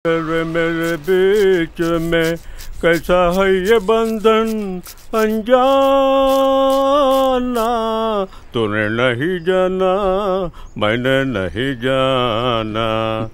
मेरे मेरे बीच में कैसा है ये बंधन अनजाना तूने नहीं जाना मैंने नहीं जाना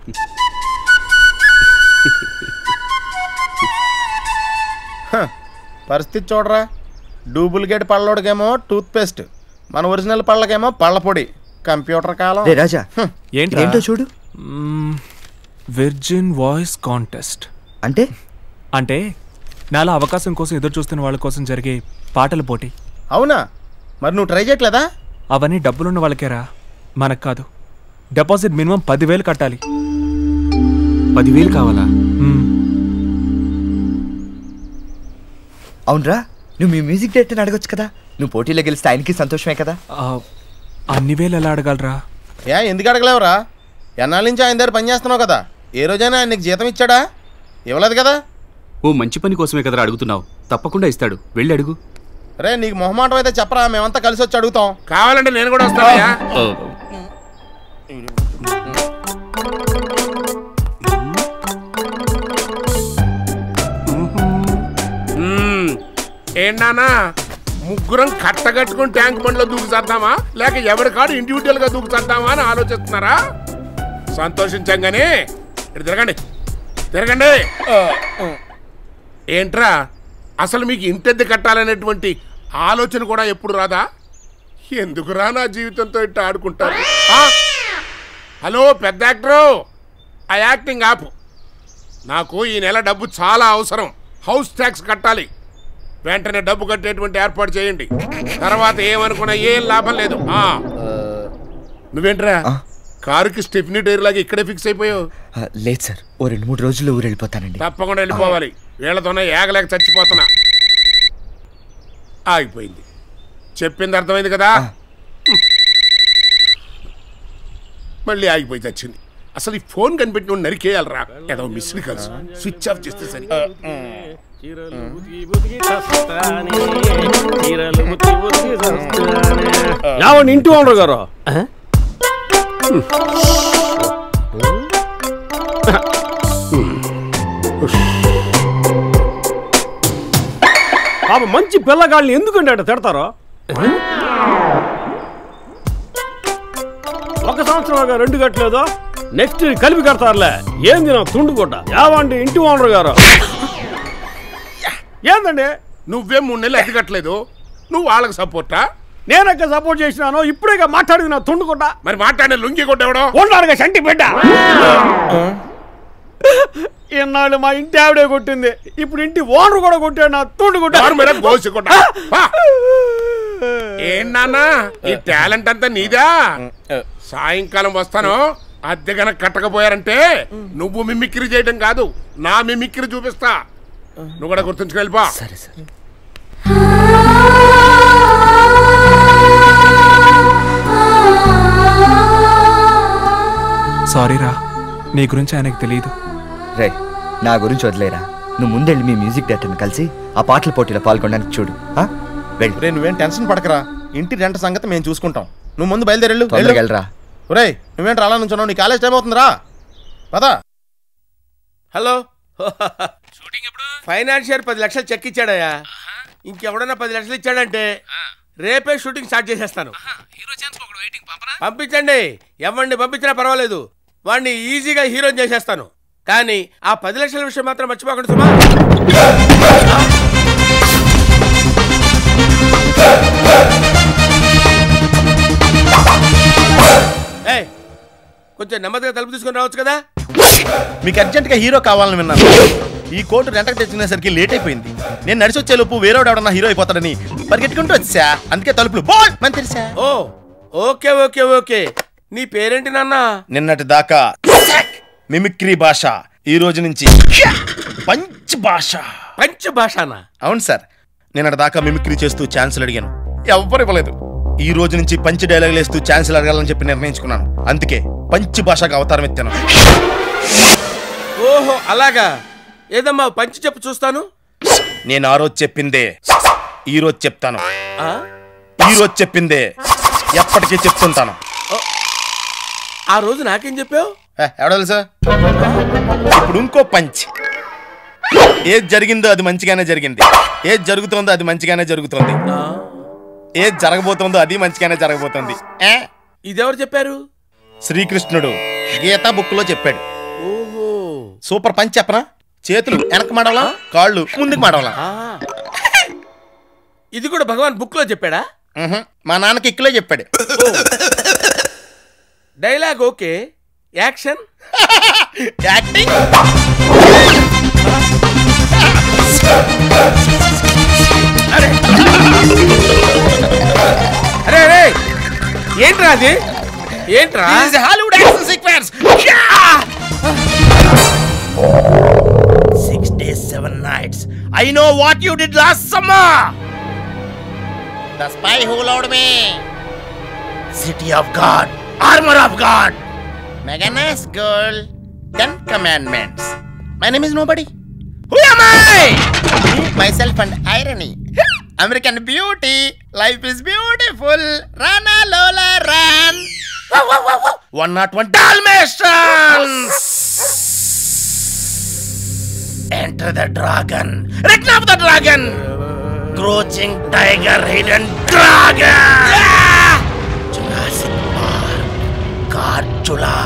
పరిస్థితి చూడరా డూప్లికేట్ పళ్ళోడికేమో టూత్ పేస్ట్ మన ఒరిజినల్ పళ్ళకేమో పళ్ళ పొడి కంప్యూటర్ కాలం రే రాజా ఏంట్రా? ఏంటో చూడు విర్జిన్ వాయిస్ కాంటెస్ట్ అంటే అంటే నాలా అవకాశం కోసం ఎదురు చూస్తున్న వాళ్ళ కోసం జరిగే పాటల పోటీ అవునా మరి నువ్వు ట్రై చేయట్లేదా అవన్నీ డబ్బులున్న వాళ్ళకేరా మనకు కాదు డిపాజిట్ మినిమం పదివేలు కట్టాలి పదివేలు కావాలా మ్మ్. అవునరా నువ్వు మీ మ్యూజిక్ డైరెక్టర్ని అడగొచ్చు కదా నువ్వు పోటీలో గెలిస్తే ఆయనకి సంతోషమే కదా ఆ, అన్ని వేలు ఎలా అడగలరా ఏ ఎందుకు అడగలేవురా ఎన్నాళ్ళ నుంచి ఆయన దగ్గర పని చేస్తున్నావు కదా ఏ రోజైనా ఆయన నీకు జీతం ఇచ్చాడా ఇవ్వలేదు కదా ఓ మంచి పని కోసమే కదరా అడుగుతున్నావు తప్పకుండా ఇస్తాడు వెళ్ళి అడుగు రే నీకు మొహమాటం అయితే చెప్పరా మేమంతా కలిసి వచ్చి అడుగుతాం కావాలంటే నేను కూడా వస్తానయ్యా మ్మ్. ఏంటన్నా ముగ్గురం కట్టగట్టుకుని ట్యాంక్ బండ్లో దూకు చేద్దామా లేక ఎవరి కాడు ఇండివిజువల్ గా దూకు చేద్దామా అని ఆలోచిస్తున్నారా సంతోషించంగానే ఇటు తిరగండి తిరగండి ఏంట్రా అసలు మీకు ఇంటెద్దు కట్టాలనేటువంటి ఆలోచన కూడా ఎప్పుడు రాదా ఎందుకురా నా జీవితంతో ఇట్ట ఆడుకుంటారు ఆ? హలో పెద్ద యాక్టరు ఆ యాక్టింగ్ ఆపు నాకు ఈ నెల డబ్బు చాలా అవసరం హౌస్ ట్యాక్స్ కట్టాలి వెంటనే డబ్బు కట్టేటువంటి ఏర్పాటు చేయండి తర్వాత ఏమనుకున్నా ఏం లాభం లేదు ఆ. నువ్వేంట్రా కారుకి స్టెఫినీ టైర్ లాగా ఇక్కడే ఫిక్స్ అయిపోయావు ఆ, లేదు సార్ ఓ రెండు మూడు రోజుల్లో ఊరు వెళ్ళిపోతానండి తప్పకుండా వెళ్ళిపోవాలి వీళ్ళతోనే ఏగలేక చచ్చిపోతున్నా ఆగిపోయింది చెప్పింది అర్థమైంది కదా మళ్ళీ ఆగిపోయి చచ్చింది అసలు ఈ ఫోన్ కనిపెట్టి నువ్వు నరికేయాలరా ఏదో మిస్డ్ కాల్స్ స్విచ్ ఆఫ్ చేస్తే సరి యావండి ఇంటి ఓనర్ గారు పాప మంచి పిల్లగాళ్ళని ఎందుకంటే అట్ట తిడతారో ఒక సంవత్సరం రెండు కట్టలేదో నెక్స్ట్ కలిపి కడతారులే ఏంది నా తుండు కొట్ట యావండి ఇంటి ఓనర్ గారు ఏందండి నువ్వే మూడు నెలలు ఎదగట్లేదు నువ్వు వాళ్ళకి సపోర్టా నేనక్క సపోర్ట్ చేసినాను ఇప్పుడే మాట్లాడింది నా తుండు కొట్ట మరి మాట్లాడిన లుంగి కొట్టేవడం ఉన్నాడుగా సంటి బిడ్డ ఇన్నాళ్ళు మా ఇంటి ఆవిడే కొట్టింది ఇప్పుడు ఇంటి ఓనర్ కూడా కొట్టాడు నా తుండు దాని మీద కొట్ట గోసి కొట్ట ఏంటన్నా ఈ టాలెంట్ అంతా నీదా సాయంకాలం వస్తాను అద్దె గనక కట్టకపోయారంటే నువ్వు మిమిక్రీ చేయడం కాదు నా మిమిక్రీ చూపిస్తా నువ్వు కూడా గుర్తుంచుకు వెళ్ళిపో సరే సార్ సారీ రా నీ గురించి ఆయనకు తెలియదు రే నా గురించి వదిలేరా నువ్వు ముందెళ్ళి మీ మ్యూజిక్ డైరెక్టర్ని కలిసి ఆ పాటల పోటీలో పాల్గొనడానికి చూడు ఆ? వెళ్ళు రే నువ్వేం టెన్షన్ పడకరా ఇంటి రెంట సంగతి మేము చూసుకుంటాం నువ్వు ముందు బయలుదేరెళ్ళు తొందరగా వెళ్ళరా రే నువ్వేంటి అలా నుంచున్నావు నీ కాలేజ్ టైం అవుతుందిరా పదా హలో ఫైనాన్షియర్ పది లక్షలు చెక్ ఇచ్చాడయ్యా ఇంకెవడన్నా పది లక్షలు ఇచ్చాడంటే రేపే షూటింగ్ స్టార్ట్ చేసేస్తాను పంపించండి ఎవరిని పంపించినా పర్వాలేదు వాడిని ఈజీగా హీరోని చేసేస్తాను కానీ ఆ పది లక్షల విషయం మాత్రం మర్చిపోకండి సుమా ఏయ్, కొంచెం నెమ్మదిగా తలుపు తీసుకొని రావచ్చు కదా మీకు అర్జెంట్గా హీరో కావాలని విన్నాను ఈ కోటు రెంటకు తెచ్చినసరికి లేట్ అయిపోయింది నేను నడిచి వచ్చే లోపు వేరేవాడు ఎవడన్నా హీరో అయిపోతాడని పరిగెట్టుకుంటూ వచ్చా అందుకే తలుపులు బోల్ అని తెరిసా ఓ ఓకే ఓకే ఓకే నీ పేరేంటి నాన్న నిన్నటి దాకా మిమిక్రీ భాష ఈ రోజు నుంచి పంచ్ భాష పంచ భాషనా అవును సార్ నిన్నటి దాకా మిమిక్రీ చేస్తూ ఛాన్సులు అడిగాను ఎవ్వరు ఇవ్వలేదు ఈ రోజు నుంచి పంచ్ డైలాగులు వేస్తూ ఛాన్సులు అడగాలని చెప్పి నిర్ణయించుకున్నాను అందుకే పంచ్ భాషకు అవతారం ఎత్తాను ఓహో అలాగా ఏదమ్మా పంచి చెప్పు చూస్తాను నేను ఆ రోజు చెప్పిందే ఈ రోజు చెప్తాను ఆ? ఈ రోజు చెప్పిందే ఎప్పటికీ చెప్తుంటాను ఆ రోజు నాకేం చెప్పావు ఏ, ఎవడో తెలుసా ఇప్పుడు ఇంకో పంచ్ ఏది జరిగిందో అది మంచిగానే జరిగింది ఏది జరుగుతోందో అది మంచిగానే జరుగుతోంది ఏది జరగబోతోందో అది మంచిగానే జరగబోతోంది ఏ ఇదెవరు చెప్పారు శ్రీకృష్ణుడు గీతా బుక్ లో చెప్పాడు ఓహో సూపర్ పంచ్ చెప్పనా చేతులు వెనక మడవలా కాళ్ళు ముందుకు మడవలా ఆ. ఇది కూడా భగవాన్ బుక్ లో చెప్పాడా మ్హూ. మా నాన్నకి ఇక్కులో చెప్పాడు డైలాగ్ ఓకే యాక్షన్ యాక్టింగ్ అరే అరే ఏంట్రా అది ఏంట్రా Hollywood action sequence six days seven nights I know what you did last summer the spy who loved me city of God armour of God mega nice girl ten commandments my name is nobody who am I? myself and irony. American beauty. Life is beautiful. Rana Lola run. One not one Dalmatians. Enter the dragon. Return of the dragon. Crouching tiger, hidden dragon. Jurassic Park. Godzilla.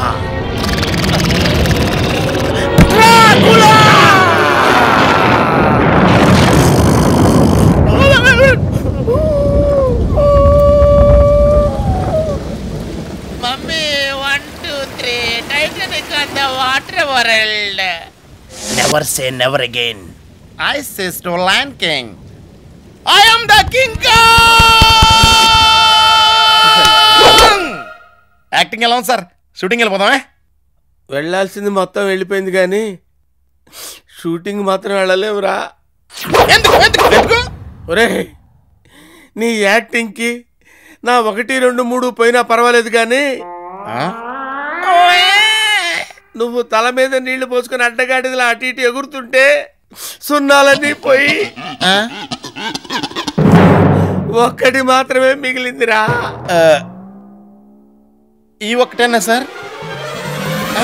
Dracula. Mummy, one, two, three. Titanic on the water world. Never say never again. I says to Lion King. I am the King Kong! Acting ఎలా ఉంది sir shooting వెళ్ళిపోదామే వెళ్ళాల్సింది మొత్తం వెళ్ళిపోయింది కానీ shooting మాత్రం వెళ్ళలేవురా ఎందుకు ఎందుకు ఎందుకు ఒరే నీ యాక్టింగ్కి నా ఒకటి రెండు మూడు పోయినా పర్వాలేదు కానీ నువ్వు తల మీద నీళ్లు పోసుకొని అడ్డగాడిదిలా అటు ఇటు ఎగురుతుంటే సున్నాలన్నీ పోయి ఆ? ఒక్కటి మాత్రమే మిగిలిందిరా ఆ, ఈ ఒక్కటేనా సార్ ఆ?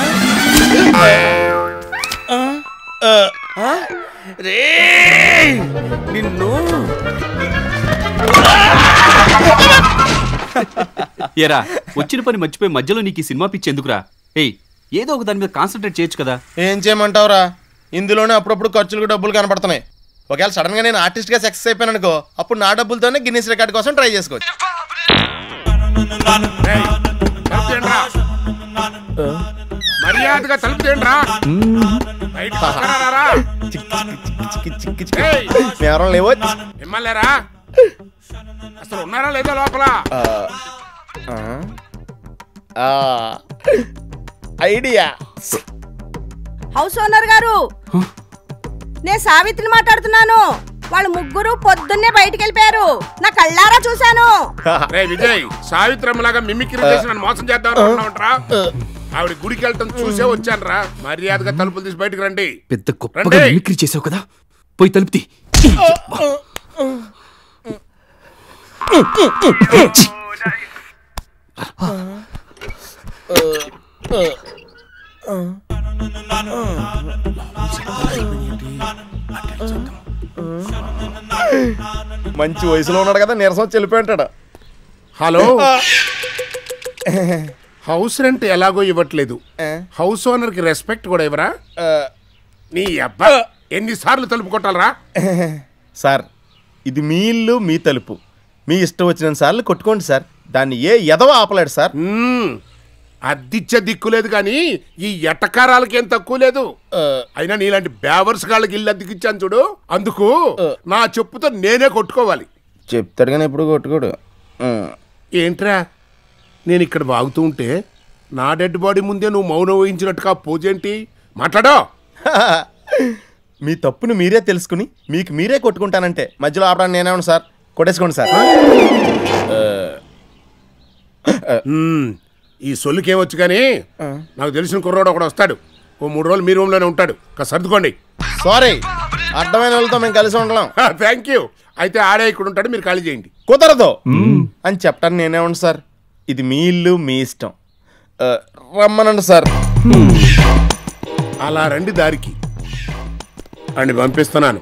ఆ? ఆ, ఆ? రే నిన్ను ఏరా వచ్చిన పని మర్చిపోయి మధ్యలో నీకు ఈ సినిమా పిచ్చి ఎందుకురా ఏయ్ ఏదో ఒక దాని మీద కాన్సన్ట్రేట్ చేయొచ్చు కదా ఏం చేయమంటావురా ఇందులోనే అప్పుడప్పుడు ఖర్చులకు డబ్బులు కనపడుతున్నాయి ఒకవేళ సడన్ గా నేను ఆర్టిస్ట్ గా సక్సెస్ అయిపోయాను అనుకో అప్పుడు నా డబ్బులతోనే గిన్నీస్ రికార్డ్ కోసం ట్రై చేసుకోవచ్చు ఏయ్, తలుపు తీయండిరా. మర్యాదగా తలుపు తీయండిరా బయటికి వస్తారా రారా? ఏయ్, ఎవరం లేవో మిమ్మల్నేరా అసలు ఉన్నారా లేదా లోపల ఐడియా హౌస్ ఓనర్ గారు నేను సావిత్రిని మాట్లాడుతున్నాను వాళ్ళు ముగ్గురు పొద్దున్నే బయటికి వెళ్ళిపోయారు నా కళ్ళారా చూశాను రే విజయ్ సావిత్రమ్మలాగా మిమిక్రీ చేసి నన్ను మోసం చేద్దాం అనుకుంటున్నావంటరా ఆవిడ గుడికి వెళ్ళటం చూసే వచ్చాను రా మర్యాదగా తలుపులు తీసి బయటకు రండి పెద్ద గొప్పగా రండి. మిమిక్రీ చేసావు కదా పోయి తలుపుతి మంచి వయసులో ఉన్నాడు కదా నీరసం వచ్చి వెళ్ళిపోయి ఉంటాడు హలో హౌస్ రెంట్ ఎలాగో ఇవ్వట్లేదు హౌస్ ఓనర్ కి రెస్పెక్ట్ కూడా ఇవ్వరా నీ అబ్బా ఎన్నిసార్లు తలుపు కొట్టాలరా సార్ ఇది మీ ఇల్లు మీ తలుపు మీ ఇష్టం వచ్చిన సార్లు కొట్టుకోండి సార్ దాన్ని ఏ ఎదవ ఆపలేడు సార్ మ్మ్. అద్దిచ్చే దిక్కు లేదు కానీ ఈ ఎటకారాలకి ఏం తక్కువ లేదు అయినా నీలాంటి బేవర్స్ గాళ్ళకి ఇల్లు అద్దెకిచ్చాను చూడు అందుకు నా చెప్పుతో నేనే కొట్టుకోవాలి చెప్తాడు కానీ ఎప్పుడు కొట్టుకోడు ఏంట్రా నేను ఇక్కడ వాగుతూ ఉంటే నా డెడ్ బాడీ ముందే నువ్వు మౌనం వహించినట్టుగా పూజేంటి మాట్లాడో మీ తప్పును మీరే తెలుసుకుని మీకు మీరే కొట్టుకుంటానంటే మధ్యలో ఆపడానికి నేనేమన్నా సార్ కొట్టేసుకోండి సార్ మ్మ్. ఈ సొల్లుకేమొచ్చు కానీ నాకు తెలిసిన కుర్రోడు ఒకడు వస్తాడు ఓ మూడు రోజులు మీ రూమ్లోనే ఉంటాడు కాస్త సర్దుకోండి సారీ అర్థమైన వాళ్ళతో మేము కలిసి ఉండలేం థ్యాంక్ యూ అయితే ఆడే ఇక్కడ ఉంటాడు మీరు ఖాళీ చేయండి కుదరదు అని చెప్పడానికి నేనేమండి సార్ ఇది మీ ఇల్లు మీ ఇష్టం ఆ, రమ్మనండి సార్ అలా రండి దారికి అండి పంపిస్తున్నాను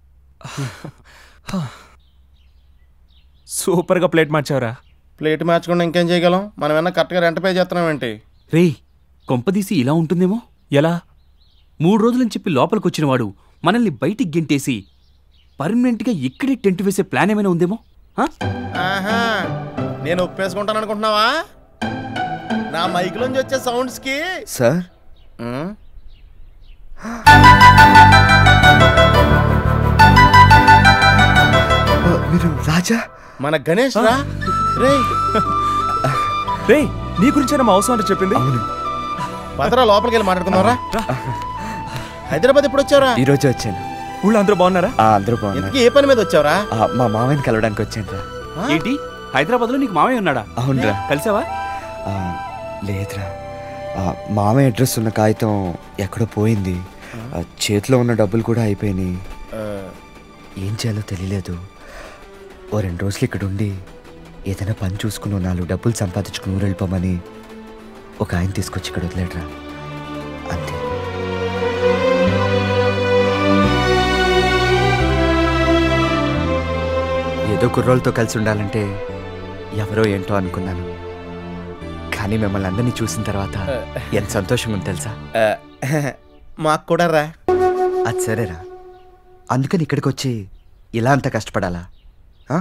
సూపర్గా ప్లేట్ మార్చావురా ప్లేట్ మార్చకుండా ఇంకేం చేయగలం మనం ఏమన్నా కరెక్ట్గా రెంట్ పే చేస్తున్నాం ఏంటి రేయ్ కొంపదీసి ఇలా ఉంటుందేమో ఎలా మూడు రోజులని చెప్పి లోపలికి వచ్చిన వాడు మనల్ని బయటికి గెంటేసి పర్మనెంట్గా ఇక్కడే టెంట్ వేసే ప్లాన్ ఏమైనా ఉందేమో ఆ? ఆహా నేను ఒప్పేసుకుంటాను అనుకుంటున్నావా నా మైక్లోంచి వచ్చే సౌండ్స్కి సార్ ఉమ్, ఆ, మీరు రాజా మన గణేష్ రా రే రే నీ గురించేనా మా అవసరం అంటే చెప్పింది అవును పదరా లోపలికి వెళ్ళి మాట్లాడుకుందాంరా హైదరాబాద్ ఎప్పుడు వచ్చావురా ఈ రోజు వచ్చాను ఊళ్ళో అందరూ బాగున్నారా ఆ, అందరూ బాగున్నారు ఇంతకీ ఏ పని మీద వచ్చావురా ఆ, మా మామయ్యని కలవడానికి వచ్చాను రా ఏంటి హైదరాబాద్లో నీకు మామయ్య ఉన్నాడా అవునరా కలిసావా ఆ, లేదురా ఆ, మామయ్య అడ్రస్ ఉన్న కాగితం ఎక్కడో పోయింది ఆ, చేతిలో ఉన్న డబ్బులు కూడా అయిపోయినాయి ఏం చేయాలో తెలియలేదు ఓ రెండు రోజులు ఇక్కడ ఉండి ఏదైనా పని చూసుకుని ఓ నాలుగు డబ్బులు సంపాదించుకుని ఊరు వెళ్ళిపోమని ఒక ఆయన తీసుకొచ్చి ఇక్కడ వదిలేడరా అంతే ఏదో కుర్రోళ్ళతో కలిసి ఉండాలంటే ఎవరో ఏంటో అనుకున్నాను కానీ మిమ్మల్ని అందరినీ చూసిన తర్వాత ఎంత సంతోషంగా ఉంది తెలుసా మాకు కూడా రా అది సరేరా అందుకని ఇక్కడికి వచ్చి ఇలా అంత కష్టపడాలా ఆ?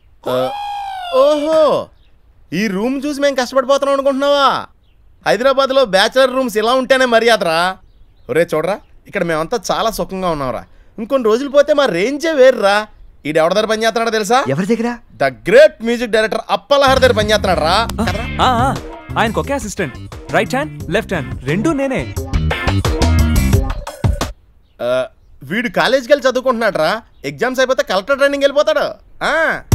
ఓహో ఈ రూమ్ చూసి మేము కష్టపడిపోతున్నాం అనుకుంటున్నావా హైదరాబాద్లో బ్యాచిలర్ రూమ్స్ ఇలా ఉంటేనే మర్యాదరా ఒరే చూడరా ఇక్కడ మేమంతా చాలా సుఖంగా ఉన్నాంరా ఇంకొన్ని రోజులు పోతే మా రేంజే వేరురా ఈడు ఎవరి దగ్గర పనిచేస్తున్నాడో తెలుసా ఎవరి దగ్గర ద గ్రేట్ మ్యూజిక్ డైరెక్టర్ అప్పలహర్ దగ్గర పనిచేస్తున్నాడు రా ఆ, ఆ, ఆయనకు ఒకే assistant right hand left hand రెండూ నేనే వీడు కాలేజీకి వెళ్ళి చదువుకుంటున్నాడు రా ఎగ్జామ్స్ అయిపోతే కలెక్టర్ ట్రైనింగ్ వెళ్ళిపోతాడు ఆ,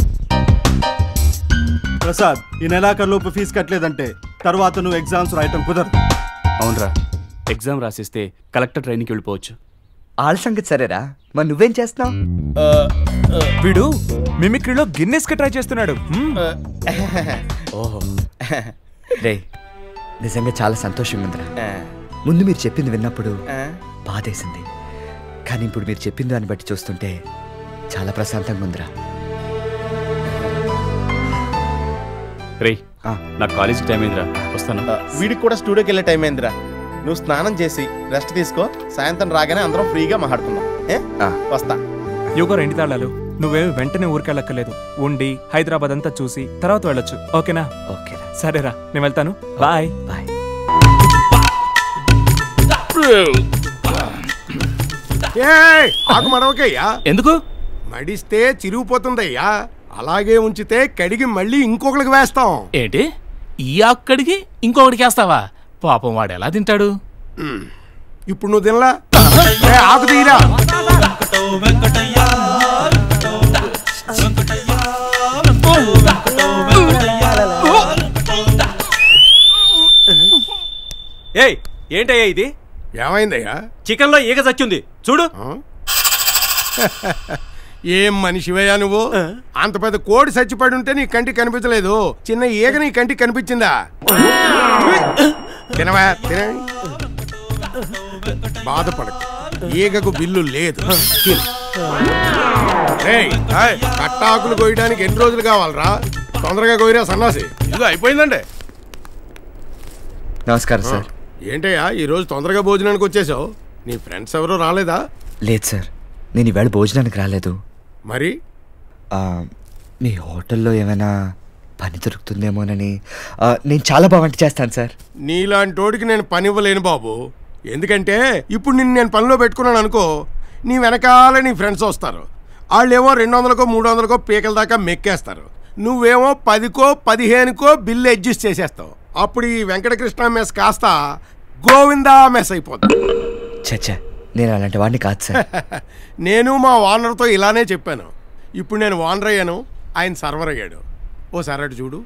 ప్రసాద్ ఈ నెలాఖరులోపు ఫీజు కట్టలేదంటే తర్వాత నువ్వు ఎగ్జామ్స్ రాయటం కుదరదు అవునరా ఎగ్జామ్ రాసిస్తే కలెక్టర్ ట్రైన్కి వెళ్ళిపోవచ్చు వాళ్ళ సంగతి సరేరా మరి నువ్వేం చేస్తున్నావు ఆ, వీడు మిమిక్రీలో గిన్నెస్ కి ట్రై చేస్తున్నాడు మ్మ్. ఓహో రే నిజంగా చాలా సంతోషంగా ఉందిరా ఆ, ముందు మీరు చెప్పింది విన్నప్పుడు ఆ. బాధేసింది కానీ ఇప్పుడు మీరు చెప్పిన దాన్ని బట్టి చూస్తుంటే చాలా ప్రశాంతంగా ఉందిరా రేయ్ ఆ. నా కాలేజీకి టైం అయిందిరా వస్తాను ఆ, వీడికి కూడా స్టూడియోకి వెళ్ళే టైం అయిందిరా నువ్వు స్నానం చేసి రెస్ట్ తీసుకో సాయంత్రం రాగానే అందరం ఫ్రీగా మాట్లాడుకుందాం ఏ ఆ. వస్తా యోగా రెండు తాళాలు నువ్వేమి వెంటనే ఊరికెళ్ళక్కర్లేదు ఉండి హైదరాబాద్ అంతా చూసి తర్వాత వెళ్ళొచ్చు ఓకేనా ఓకేరా సరేరా నేను వెళ్తాను బాయ్ బాయ్ ఏయ్, ఆకు మడవకయ్యా ఎందుకు మడిస్తే చిరిగిపోతుందయ్యా అలాగే ఉంచితే కడిగి మళ్ళీ ఇంకొకరికి వేస్తాం ఏంటి ఈ అక్కడికి ఇంకొకటికి వేస్తావా పాపం వాడు ఎలా తింటాడు ఇప్పుడు నువ్వు తినలా ఏ, ఆకు తీరా ఏయ్ ఏంటయ్యా ఇది ఏమైందయ్యా చికెన్ లో ఈగ చచ్చింది చూడు ఆ? ఏం మనిషివయ్యా నువ్వు అంత పెద్ద కోడి చచ్చిపడి ఉంటే నీ కంటికి కనిపించలేదు చిన్న ఈగ నీ కంటికి కనిపించిందా తినవా తిన బాధపడకు ఈగకు బిల్లు లేదు తిను. రేయ్, హాయ్, కట్టాకులు కోయడానికి ఎన్ని రోజులు కావాలరా తొందరగా కోయిరా సన్నాసి ఇదిగో అయిపోయిందండి నమస్కారం సార్ ఏంటయ్యా ఈ రోజు తొందరగా భోజనానికి వచ్చేసావు నీ ఫ్రెండ్స్ ఎవరూ రాలేదా లేదు సార్ నేను ఈవేళ భోజనానికి రాలేదు మరి ఆ, మీ హోటల్లో ఏమైనా పని దొరుకుతుందేమోనని ఆ, నేను చాలా బాగా వంట చేస్తాను సార్ నీలాంటోడికి నేను పని ఇవ్వలేను బాబు ఎందుకంటే ఇప్పుడు నిన్ను నేను పనిలో పెట్టుకున్నాను అనుకో నీ వెనకాల నీ ఫ్రెండ్స్ వస్తారు వాళ్ళేమో రెండు వందలకో మూడు వందలకో పీకల దాకా మెక్కేస్తారు నువ్వేమో పదికో పదిహేనుకో బిల్లు అడ్జస్ట్ చేసేస్తావు అప్పుడు ఈ వెంకటకృష్ణ మెస్ కాస్త గోవిందా మెస్ అయిపోతుంది చచ్చా నేను అలాంటి వాడిని కాదు సార్ నేను మా ఓనర్తో ఇలానే చెప్పాను ఇప్పుడు నేను ఓనర్ అయ్యాను ఆయన సర్వర్ అయ్యాడు ఓ అటు చూడు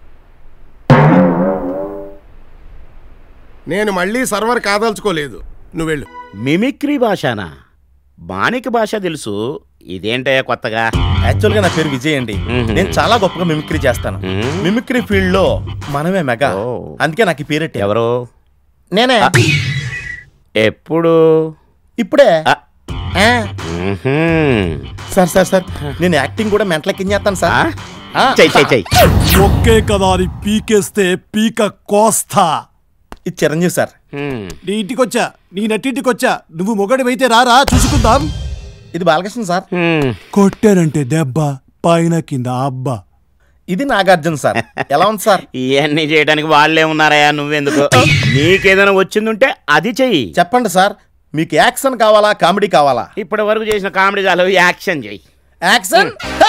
నేను మళ్ళీ సర్వర్ కాదలుచుకోలేదు నువ్వు వెళ్ళు మిమిక్రీ భాషనా మాణిక భాష తెలుసు ఇదేంటయ్యా కొత్తగా యాక్చువల్గా నా పేరు విజయ్ అండి నేను చాలా గొప్పగా మిమిక్రీ చేస్తాను మిమిక్రీ ఫీల్డ్ లో మనమే మెగా అందుకే నాకు ఈ పేరెట్టి ఎవరు నేనే ఎప్పుడు ఇప్పుడే ఆ. ఆ. మ్మ్హ్మ్. సార్ సార్ సార్ నేను యాక్టింగ్ కూడా మెంటలెక్కించేస్తాను ఆ? సార్ ఆ. చెయ్యి చెయ్యి చెయ్యి ఒకే కదా అని పీకేస్తే పీక కోస్తా ఇది చిరంజీవి సార్ మ్మ్. నీ ఇంటికొచ్చా నీ నట్టింటికొచ్చా నువ్వు మొగడివైతే రారా చూసుకుందాం ఇది బాలకృష్ణ సార్ మ్మ్. కొట్టారంటే దెబ్బ పైన కింద అబ్బా ఇది నాగార్జున సార్ ఎలా ఉంది సార్ ఇవన్నీ చేయడానికి వాళ్ళే ఉన్నారయ్యా నువ్వెందుకు నీకేదైనా వచ్చిందుంటే అది చెయ్యి చెప్పండి సార్ మీకు యాక్షన్ కావాలా కామెడీ కావాలా ఇప్పటి వరకు చేసిన కామెడీ చాలు యాక్షన్ చెయ్యి యాక్షన్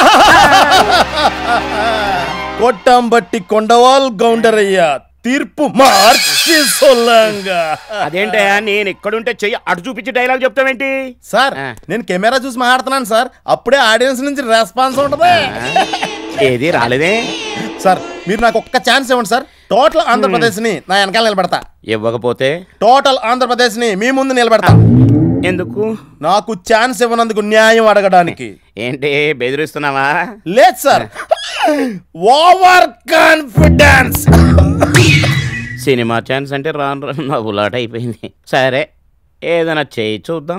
కొట్టం బట్టి కొండవాల్ గౌండరయ్య తీర్పు మార్చి సొల్లంగా అదేంటయ్యా నేను ఎక్కడుంటే చెయ్యి అటు చూపించి డైలాగ్ చెప్తావేంటి సార్ ఆ. నేను కెమెరా చూసి మాట్లాడుతున్నాను సార్ అప్పుడే ఆడియన్స్ నుంచి రెస్పాన్స్ ఉంటది ఏది రాలేదే సార్ మీరు నాకు ఒక్క ఛాన్స్ ఇవ్వండి సార్ టోటల్ ఆంధ్రప్రదేశ్ ని నా వెనకాల నిలబెడతా ఇవ్వకపోతే టోటల్ ఆంధ్రప్రదేశ్ ని మీ ముందు నిలబెడతా ఎందుకు నాకు ఛాన్స్ ఇవ్వనందుకు న్యాయం అడగడానికి ఏంటి బెదిరిస్తున్నావా లేదు sir over confidence cinema chance అంటే రాను రాను నవ్వులాట అయిపోయింది సరే ఏదైనా చేయి చూద్దాం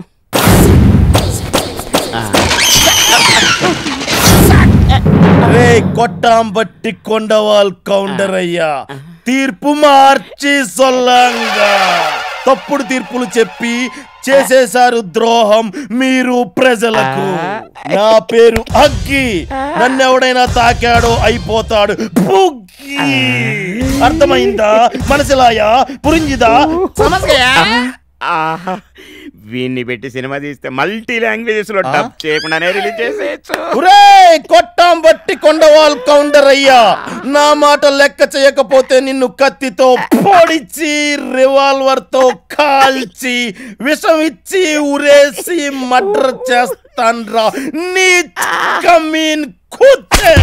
రే కొట్టాం బట్టి కొండవాల్ కౌండర్ అయ్యా తీర్పు మార్చి సొల్లంగా తప్పుడు తీర్పులు చెప్పి చేసేశారు ద్రోహం మీరు ప్రజలకు నా పేరు అగ్గి నన్నెవడైనా తాకాడో అయిపోతాడు బుగ్గి. అర్థమైందా మనసులాయా పురింజిదా సమస్యయా ఆహా వీన్ని పెట్టి సినిమా తీస్తే మల్టీ లాంగ్వేజెస్ లో డబ్ చేయకుండానే రిలీజ్ చేసేయచ్చు ఒరే కొట్టాం బట్టి కొండవాల్ కౌండర్ అయ్యా నా మాట లెక్క చేయకపోతే నిన్ను కత్తితో పొడిచి రివాల్వర్ తో కాల్చి విషం ఇచ్చి ఉరేసి మర్డర్ చేస్తాన్రా నీ కమీన్ కుత్తే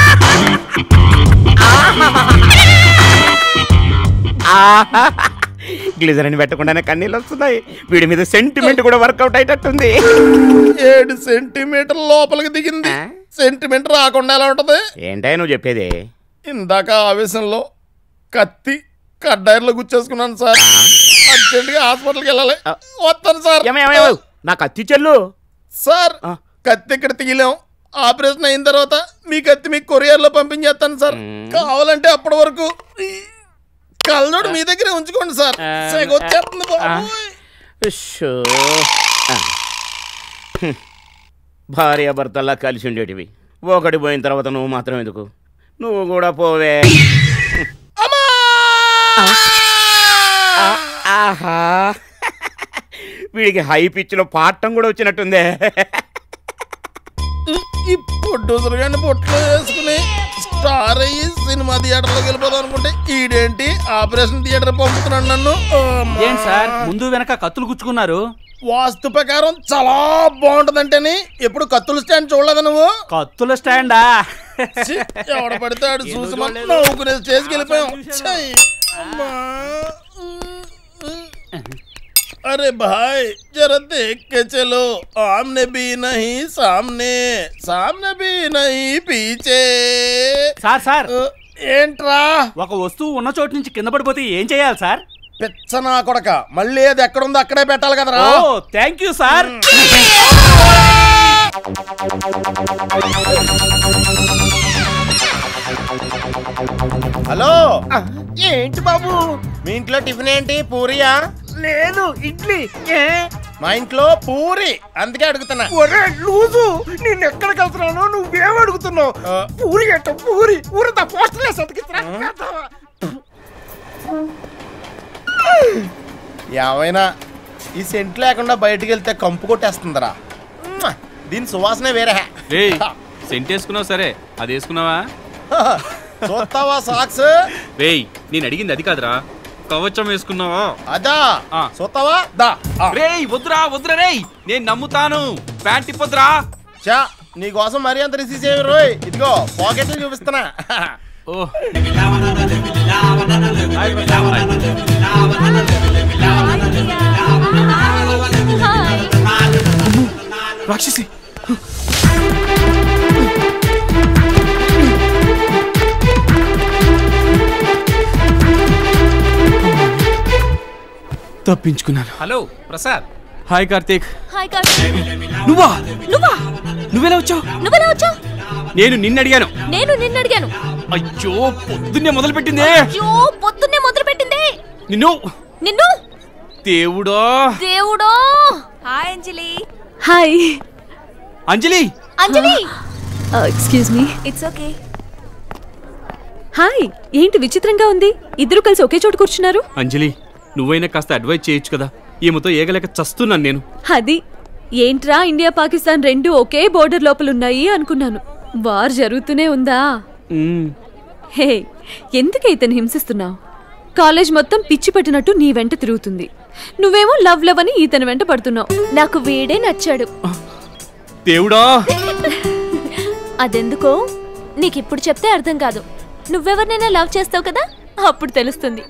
గ్లిజరిన్ పెట్టకుండానే కన్నీళ్ళు వస్తున్నాయి వీడి మీద సెంటిమెంట్ కూడా వర్కౌట్ అయ్యేటట్టుంది ఏడు సెంటీమీటర్ లోపలికి దిగింది సెంటీమీటర్ రాకుండా ఎలా ఉంటది ఏంటయ్య నువ్వు చెప్పేది ఇందాక ఆవేశంలో కత్తి కడ్డాయిలో గుచ్చేసుకున్నాను సార్ అర్జెంట్గా హాస్పిటల్కి వెళ్ళాలి వస్తాను సార్ ఏమో, ఏమో, ఏమో. నా కత్తి చెల్లు సార్ ఆ. కత్తి ఇక్కడ తీయలేం ఆపరేషన్ అయిన తర్వాత మీ కత్తి మీకు కొరియర్ లో పంపించేస్తాను సార్ కావాలంటే అప్పటి వరకు ఈ కళ్ళజోడు మీ దగ్గరే ఉంచుకోండి సార్ ఆ. సెగ వచ్చేస్తుంది బాబోయ్. ఉష్షో. ఆ. హ్మ్. భార్యాభర్తల్లా కలిసి ఉండేటివి ఒకటి పోయిన తర్వాత నువ్వు మాత్రం ఎందుకు నువ్వు కూడా పోవే అమ్మా! ఆహా వీడికి హై పిచ్లో పాడటం కూడా వచ్చినట్టుందే ఈ ప్రొడ్యూసర్ గారిని పొట్లో వేసుకుని స్టార్ అయ్యి సినిమా థియేటర్లోకి వెళ్ళిపోదాం అనుకుంటే ఈడేంటి ఆపరేషన్ థియేటర్ పంపుతున్నాడు నన్ను అమ్మా. ఏంటి సార్ ముందు వెనక కత్తులు గుచ్చుకున్నారు వాస్తు ప్రకారం చాలా బాగుంటదంటేని ఎప్పుడు కత్తుల స్టాండ్ చూడలేదు నువ్వు కత్తుల స్టాండా ఛీ, ఎవడ పడితే ఆడు చూసి మనం నవ్వుకునే స్టేజ్కి వెళ్ళిపోయాం ఛై, అమ్మా. अरे भाई जरा देख के चलो आमने भी नहीं सामने सामने भी नहीं पीछे సార్ సార్ అ, ఏంట్రా ఒక వస్తువు ఉన్న చోటు నుంచి కింద పడిపోతే ఏం చేయాలి సార్ పిచ్చనా కొడక మళ్ళీ అది ఎక్కడుందో అక్కడే పెట్టాలి కదరా ఓ థ్యాంక్ యూ సార్ హలో ఏంటి బాబు మీ ఇంట్లో టిఫిన్ ఏంటి పూరియా లేదు ఇడ్లీ ఏ మా ఇంట్లో పూరి అందుకే అడుగుతున్నా ఒరే లూజు నేను ఎక్కడ వెళ్తున్నాను నువ్వేం అడుగుతున్నావు ఆ, పూరి అంట పూరి ఊరంతా పోస్టర్లే సతికిస్తున్నా ఏమైనా ఈ సెంట్ లేకుండా బయటికి వెళ్తే కంపు కొట్టేస్తుందిరా మ్మ్. దీని సువాసనే వేరే రేయ్ సెంట్ వేసుకున్నావు సరే అది వేసుకున్నావా చూస్తావా సాక్స్ రేయ్ నేను అడిగింది అది కాదురా కవచం వేసుకున్నావా అదా ఆ. చూస్తావా దా ఆ. రేయ్ వద్దురా వద్దురా రేయ్ నేను నమ్ముతాను ప్యాంట్ ఇప్పొద్దురా చా నీకోసం మరీ అంత రిసీవ్ చేయరు రోయ్ ఇదిగో పాకెట్లు చూపిస్తున్నా ఓ రాక్షసి తప్పించుకున్నాను hello Prasad hi Karthik hi Karthik నువ్వా నువ్వా నువ్వెలా వచ్చావు నువ్వెలా వచ్చావు నేను నిన్ను అడిగాను నేను నిన్ను అడిగాను అయ్యో పొద్దున్నే మొదలు పెట్టిందే అయ్యో పొద్దున్నే మొదలు పెట్టింది నిన్ను నిన్ను దేవుడా దేవుడో hi Anjali hi Anjali Anjali excuse me it's okay hi ఏంటి విచిత్రంగా ఉంది ఇద్దరు కలిసి ఒకే చోట కూర్చున్నారు అంజలి నువ్వైనా కాస్త అడ్వైజ్ చేయొచ్చు కదా ఈమెతో ఏగలేక చస్తున్నాను నేను అది ఏంట్రా ఇండియా పాకిస్తాన్ రెండు ఒకే బోర్డర్ లోపల ఉన్నాయి అనుకున్నాను వార్ జరుగుతూనే ఉందా మ్మ్. హే ఎందుకు ఇతను హింసిస్తున్నావు కాలేజ్ మొత్తం పిచ్చి పట్టినట్టు నీ వెంట తిరుగుతుంది నువ్వేమో లవ్ లవ్ అని ఇతని వెంట పడుతున్నావు నాకు వీడే నచ్చాడు దేవుడా అదెందుకో నీకు ఇప్పుడు చెప్తే అర్థం కాదు నువ్వెవరినైనా లవ్ చేస్తావు కదా అప్పుడు తెలుస్తుంది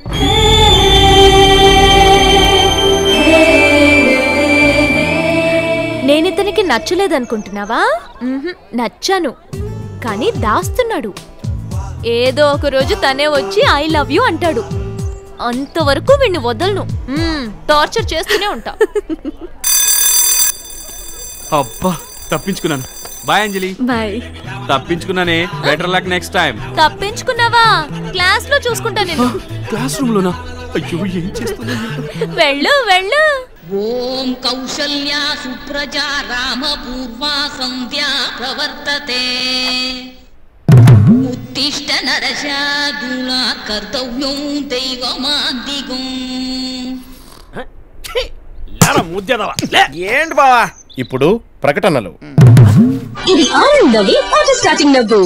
నేనితనికి నచ్చలేదనుకుంటున్నావా మ్మ్హ్, నచ్చాను కానీ దాస్తున్నాడు ఏదో ఒక రోజు తనే వచ్చి ఐ లవ్ యూ అంటాడు అంతవరకు వీణ్ణి వదలను మ్మ్, టార్చర్ చేస్తూనే ఉంటా అబ్బా తప్పించుకున్నాను బాయ్ అంజలి బాయ్ తప్పించుకున్నానే బెటర్ లక్ నెక్స్ట్ టైం తప్పించుకున్నావా క్లాస్ లో చూసుకుంటా నేను క్లాస్ రూమ్ లోనా అయ్యో ఏం చేస్తున్నా వెళ్ళు వెళ్ళు ఓం కౌసల్యా సుప్రజా రామ పూర్వా సంధ్యా ప్రవర్తతే ఉత్తిష్ట నరశాదులా కర్తవ్యం దైవమాదిగం ఏంటి బావా ఇప్పుడు ప్రకటనలు ఇది ఆనందవి ఆట స్టార్టింగ్ నవ్వు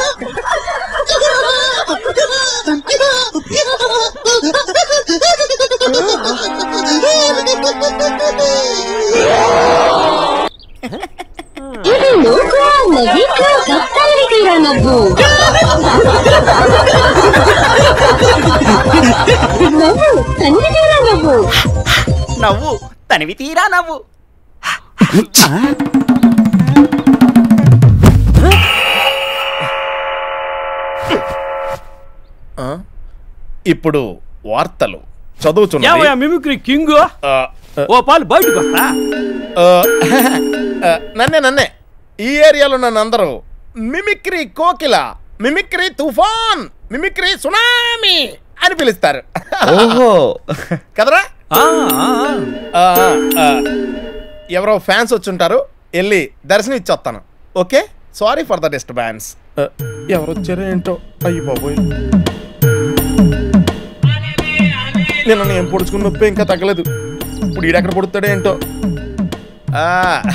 ఇది నవ్వి తల్లి తీరా నవ్వు నవ్వు తల్లి తీరా నవ్వు నవ్వు తనివి తీరా నవ్వు ఆ? ఇప్పుడు వార్తలు చదువుతున్నా ఏమయ్యా మిమిక్రీ కింగ్ ఓ పాలు బయటకు వస్తా నన్నే నన్నే ఈ ఏరియాలో నన్ను అందరూ మిమిక్రీ కోకిల మిమిక్రీ తుఫాన్ మిమిక్రీ సునామీ అని పిలుస్తారు ఓహో కదరా ఆ, ఆ, ఎవరో ఫ్యాన్స్ వచ్చుంటారు వెళ్ళి దర్శనం ఇచ్చొస్తాను okay sorry for the disturbance ఎవరు వచ్చారో ఏంటో అయ్యి బాబోయ్ నిన్న నేను పొడుచుకున్న నొప్పి ఇంకా తగ్గలేదు ఇప్పుడు ఈడెక్కడ పొడుతాడో ఏంటో ఆ,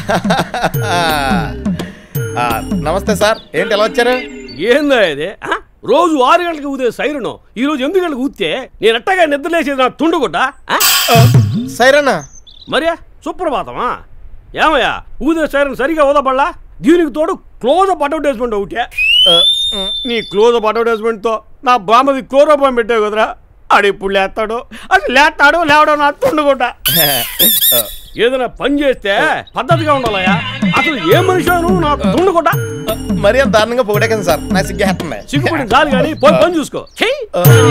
ఆ, నమస్తే సార్ ఏంటి ఎలా వచ్చారు ఏందా ఇది ఆ? రోజు ఆరు గంటలకు ఊదే సైరను ఈ రోజు ఎనిమిది గంటలకు ఊస్తే నేను ఎట్టగా నిద్రలేసేది నా తుండుగుడ్డ సైరనా మరే సుప్రభాతమా ఏమయ్యా ఊదే సైరన్ సరిగా ఊదపడలా దీనికి తోడు క్లోజప్ అడ్వర్టైజ్మెంట్ ఒకటే నీ క్లోజప్ అడ్వర్టైజ్మెంట్తో నా బామ్మది క్లోరోపాన్ పెట్టావు కదరా ఆడు ఇప్పుడు లేస్తాడు అసలు లేస్తాడు లేవడం నా తుండుగుడ్డ ఏదైనా పని చేస్తే పద్ధతిగా ఉండాలయ్యా అసలు ఏ మనిషి నువ్వు నాకు తుండుగుడ్డ మరీ అంత దారుణంగా పొగిడేకండి సార్ నాకు సిగ్గేస్తుంది సిగ్గుపడి చాలు కానీ పోయి పని చూసుకో చెయ్యి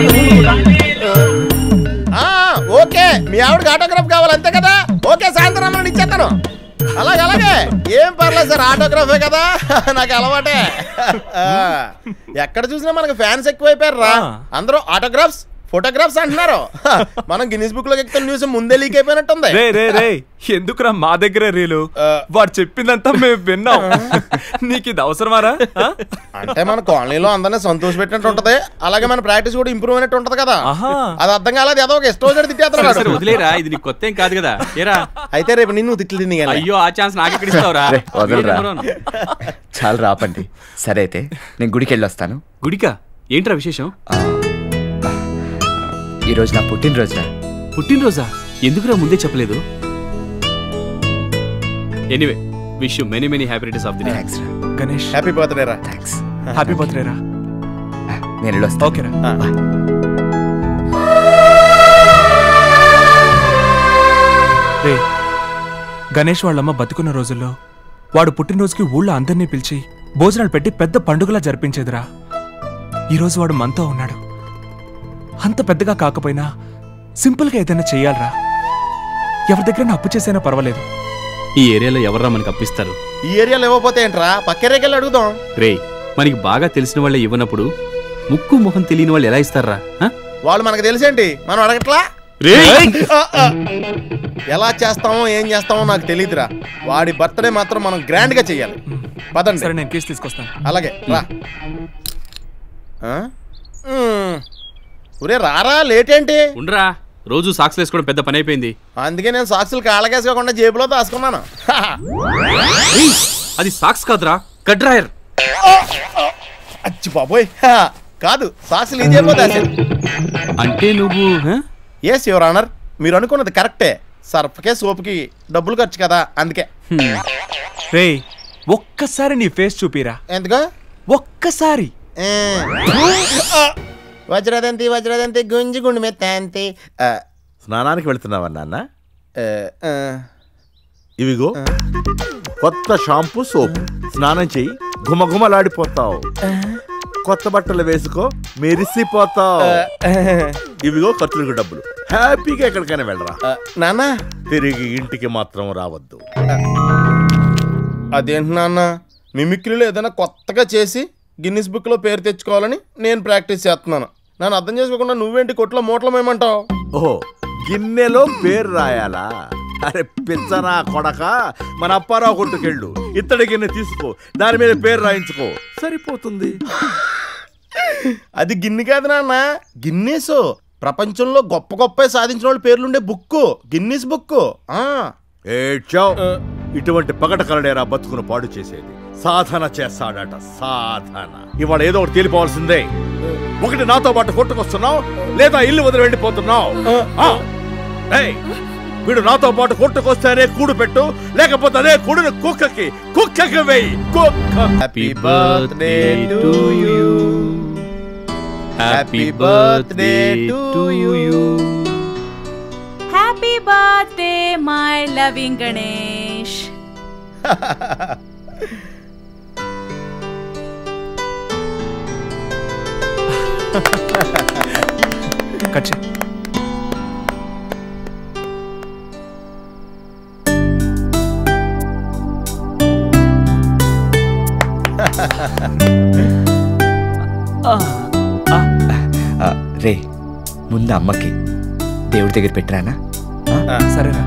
ఆ, ఓకే మీ ఆవిడకి ఆటోగ్రాఫ్ కావాలి అంతే కదా ఓకే సాయంత్రం రమ్మని ఇచ్చేస్తాను అలాగే అలాగే ఏం పర్లేదు సార్ ఆటోగ్రాఫే కదా నాకు అలవాటే ఆ, ఎక్కడ చూసినా మనకి ఫ్యాన్స్ ఎక్కువైపోయారు రా అందరూ ఆటోగ్రాఫ్స్ ఫోటోగ్రాఫ్స్ అంటున్నారు హ, మనం గిన్నీస్ బుక్ లోకి ఎక్కుతున్న న్యూస్ ముందే లీక్ అయిపోయినట్టుంది రే రే రే ఎందుకురా మా దగ్గర రీలు వాడు చెప్పిందంతా మేము విన్నాం నీకు ఇది అవసరమారా ఆ? అంటే మన కాలనీలో అందరినీ సంతోష పెట్టినట్టు ఉంటది అలాగే మన ప్రాక్టీస్ కూడా ఇంప్రూవ్ అయినట్టు ఉంటది కదా అది అర్థం కాలేదు ఏదో ఒక ఇష్టం వచ్చి సరే, సరే, తిట్టేస్తాడు వదిలేరా ఇది నీకు కొత్త ఏం కాదు కదా ఏరా అయితే రేపు నిన్ను తిట్లు తిని అయ్యో ఆ ఛాన్స్ నాకు ఇక్కడ ఇస్తావురా రే, వదలరా. ఏ నెంబరు? చాలు రాపండి సరే అయితే నేను గుడికి వెళ్ళొస్తాను గుడికా ఏంట్రా విశేషం ఈరోజు నా పుట్టినరోజురా పుట్టినరోజా ఎందుకురా ముందే చెప్పలేదు anyway wish you many many happy returns of the day Ganesh happy birthday రా థ్యాంక్స్ హ్యాపీ బర్త్డే రా నేను వెళ్ళొస్తా ఓకేరా రే గణేష్ వాళ్ళమ్మ బతుకున్న రోజుల్లో వాడు పుట్టినరోజుకి ఊళ్ళో అందరినీ పిలిచి భోజనాలు పెట్టి పెద్ద పండుగలా జరిపించేదిరా ఈరోజు వాడు మనతో ఉన్నాడు అంత పెద్దగా కాకపోయినా సింపుల్గా ఏదైనా చెయ్యాలరా ఎవరి దగ్గర అప్పు చేసైనా పర్వాలేదు ఈ ఏరియాలో ఎవర్రా మనకి అప్పిస్తారు ఈ ఏరియాలో ఇవ్వకపోతే ఏంట్రా పక్కరేకెళ్ళి అడుగుదాం రే మనకి బాగా తెలిసిన వాళ్ళే ఇవ్వనప్పుడు ముక్కు ముఖం తెలియని వాళ్ళు ఎలా ఇస్తారా ఆ? వాళ్ళు మనకు తెలిసేంటి మనం అడగట్లా రేయ్! ఆ, ఆ. ఎలా చేస్తామో ఏం చేస్తామో నాకు తెలియదురా వాడి బర్త్డే మాత్రం మనం గ్రాండ్ గా చెయ్యాలి పదండి సరే నేను కేసు తీసుకొస్తాను అలాగే రా ఆ? మ్మ్. ఒరే రారా లేట్ ఏంటి ఉండరా రోజు సాక్స్ వేసుకోవడం పెద్ద పని అయిపోయింది అందుకే నేను సాక్సులు కాళ్ళకేసుకోకుండా జేబులో దాచుకున్నాను రేయ్, అది సాక్స్ కాదురా కడ్రాయర్ అచ్చి బాబోయ్ హా, కాదు సాక్సులు ఈ జేబులో దాచాను అంటే నువ్వు ఆ? ఎస్ యువర్ ఆనర్ మీరు అనుకున్నది కరెక్టే సర్ఫ్కే సోప్కి డబ్బులు ఖర్చు కదా అందుకే రే ఒక్కసారి నీ ఫేస్ చూపిరా ఎందుకు ఒక్కసారి ఏ. ఆ. వజ్రదంతి వజ్రదంతి గుంజి గుండు మెత్తంతి స్నానానికి వెళ్తున్నావా నాన్న ఆ. ఇవిగో కొత్త షాంపూ సోప్ స్నానం చెయ్యి ఘుమఘుమలాడిపోతావు కొత్త బట్టలు వేసుకో మెరిసిపోతావు ఇవిగో ఖర్చులకు డబ్బులు హ్యాపీగా ఎక్కడికైనా వెళ్ళరా నాన్న తిరిగి ఇంటికి మాత్రం రావద్దు అదేంటి నాన్న మిమిక్రీలో ఏదైనా కొత్తగా చేసి గిన్నిస్ బుక్లో పేరు తెచ్చుకోవాలని నేను ప్రాక్టీస్ చేస్తున్నాను నన్ను అర్థం చేసుకోకుండా నువ్వేంటి కొట్లో మూటలమేమంటావు ఓహో గిన్నెలో పేరు రాయాలా అరే పిచ్చనా కొడక మన అప్పారావు కొట్టుకెళ్ళు ఇత్తడి గిన్నె తీసుకో దాని మీద పేరు రాయించుకో సరిపోతుంది అది గిన్నె కాదు నాన్న గిన్నెస్ ప్రపంచంలో గొప్ప గొప్ప సాధించిన వాళ్ళ పేర్లుండే బుక్ గిన్నీస్ బుక్ ఏడ్చావ్ ఇటువంటి పగట కలడేరా బతుకును పాడు చేసేది సాధన చేస్తాడట సాధన ఇవాళ ఏదో ఒకటి తేలిపోవాల్సిందే ఒకటి నాతో పాటు కొట్టుకొస్తున్నావు లేదా ఇల్లు వదిలి వెళ్ళిపోతున్నావు ఆ. ఏయ్, వీడు నాతో పాటు కొట్టుకొస్తేనే కూడు పెట్టు లేకపోతే అదే కూడును కుక్కకి కుక్కకి వెయ్యి కుక్క happy birthday to you happy birthday to you happy birthday my loving Ganesh cut చేయి. ఆ, రే ముందు అమ్మకి దేవుడి దగ్గర పెట్టరానా సరేరా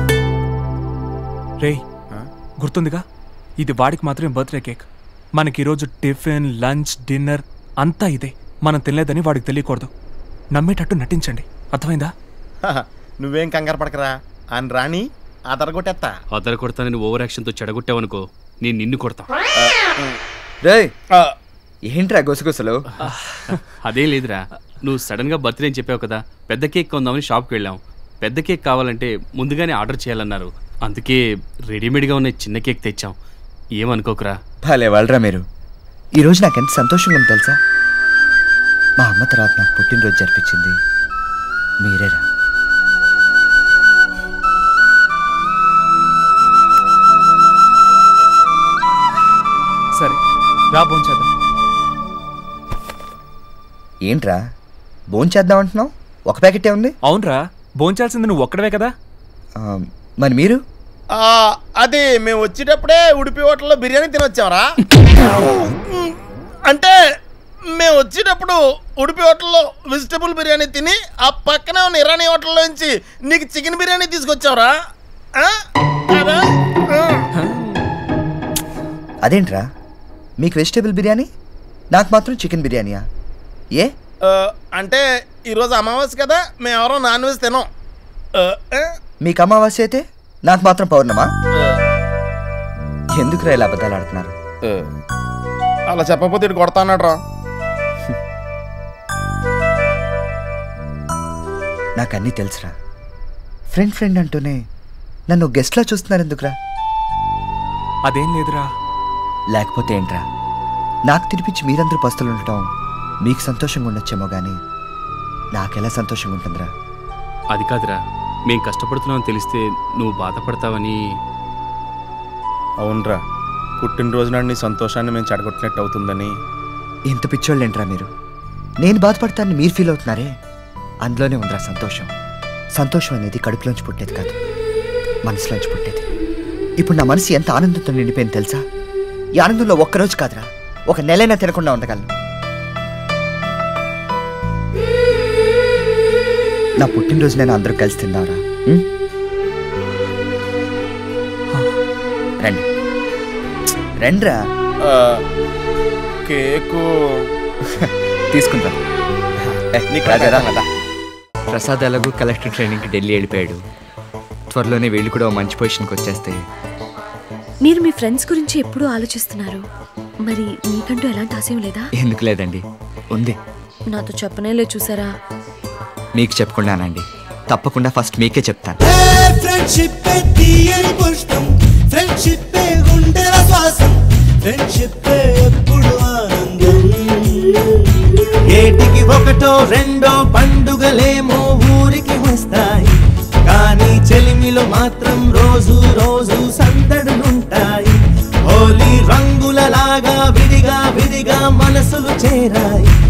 రే గుర్తుందిగా ఇది వాడికి మాత్రమే బర్త్డే కేక్ మనకి ఈరోజు టిఫిన్ లంచ్ డిన్నర్ అంతా ఇదే మనం తినలేదని వాడికి తెలియకూడదు నమ్మేటట్టు నటించండి అర్థమైందా నువ్వేం కంగారు పడకరా అని రాణి అదరగొట్టేస్తా అదర కొడతానని ఓవర్ యాక్షన్తో చెడగొట్టావనుకో నేను నిన్ను కొడతా రే ఏంట్రా గుసగుసలు అదేం లేదురా నువ్వు సడన్ గా బర్త్డే అని చెప్పావు కదా పెద్ద కేక్ కొందామని షాప్కి వెళ్ళాం పెద్ద కేక్ కావాలంటే ముందుగానే ఆర్డర్ చేయాలన్నారు అందుకే రెడీమేడ్గా ఉన్న చిన్న కేక్ తెచ్చాం ఏమనుకోకురా భలే వాళ్ళరా మీరు ఈరోజు నాకు ఎంత సంతోషంగా ఉంది తెలుసా మా అమ్మ తర్వాత నాకు పుట్టినరోజు జరిపించింది మీరేరా సరే రా భోంచేద్దాం ఏంట్రా భోంచేద్దాం అంటున్నావు ఒక ప్యాకెటే ఉంది అవునరా భోంచాల్సింది నువ్వు ఒక్కడవే కదా ఆ, మరి మీరు ఆ, అది మేము వచ్చేటప్పుడే ఉడిపి హోటల్లో బిర్యానీ తినొచ్చామరా అంటే మేము వచ్చేటప్పుడు ఉడిపి హోటల్లో వెజిటబుల్ బిర్యానీ తిని ఆ పక్కనే ఉన్న ఇరానీ హోటల్లో నుంచి నీకు చికెన్ బిర్యానీ తీసుకొచ్చావరా ఆ? అదా? ఆ. అదేంట్రా మీకు వెజిటేబుల్ బిర్యానీ నాకు మాత్రం చికెన్ బిర్యానీయా ఏ ఆ, అంటే ఈరోజు అమావాస్య కదా మేము ఎవరో నాన్ వెజ్ తినాం ఆ, ఆ? మీకు అమావాస్య అయితే నాకు మాత్రం పౌర్ణమా ఎందుకురా ఇలా అబద్ధాలు ఆడుతున్నారు అలా చెప్పకపోతే ఇటు కొడతాన్నాడు రా నాకు అన్నీ తెలుసురా ఫ్రెండ్ ఫ్రెండ్ అంటూనే నన్ను గెస్ట్లా చూస్తున్నారు ఎందుకురా అదేం లేదురా లేకపోతే ఏంట్రా నాకు తినిపించి మీరందరూ పస్తులు ఉండటం మీకు సంతోషంగా ఉండొచ్చేమో కానీ నాకెలా సంతోషంగా ఉంటుందిరా అది కాదురా మేం కష్టపడుతున్నామని తెలిస్తే నువ్వు బాధపడతావని అవునరా పుట్టినరోజు నాడు నీ సంతోషాన్ని మేము చెడగొట్టినట్టు అవుతుందని ఇంత పిచ్చోళ్ళేంట్రా మీరు నేను బాధపడతానని మీరు ఫీల్ అవుతున్నారే అందులోనే ఉందిరా సంతోషం సంతోషం అనేది కడుపులోంచి పుట్టేది కాదు మనసులోంచి పుట్టేది ఇప్పుడు నా మనసు ఎంత ఆనందంతో నిండిపోయింది తెలుసా ఈ ఆనందంలో ఒక్కరోజు కాదురా ఒక నెలైనా తినకుండా ఉండగలను నా పుట్టినరోజు నేను అందరూ కలిసి తిందాంరా ఉం? రండి రండిరా కేకు తీసుకుంటా నీకు రాజారా కదా. ప్రసాద్ ఎలాగూ కలెక్టర్ ట్రైనింగ్కి ఢిల్లీ వెళ్ళిపోయాడు త్వరలోనే వీళ్ళు కూడా ఓ మంచి పొజిషన్కి వచ్చేస్తాయి మీరు మీ ఫ్రెండ్స్ గురించి ఎప్పుడూ ఆలోచిస్తున్నారు మరి మీకంటూ ఎలాంటి ఆశయం లేదా ఎందుకు లేదండి ఉంది నాతో చెప్పనే లేదు చూసారా మీకు చెప్పకుండానండి తప్పకుండా ఫస్ట్ మీకే చెప్తాను ఫ్రెండ్షిప్ తీయని పుష్పం ఫ్రెండ్షిప్ గుండెల శ్వాసం ఫ్రెండ్షిప్ ఎప్పుడు ఆనందం ఏటికి ఒకటో రెండో పండుగలేమో ఊరికి వస్తాయి కానీ చెలిమిలో మాత్రం రోజు రోజు సందడులుంటాయి హోలీ రంగులలాగా విడిగా విడిగా మనసులు చేరాయి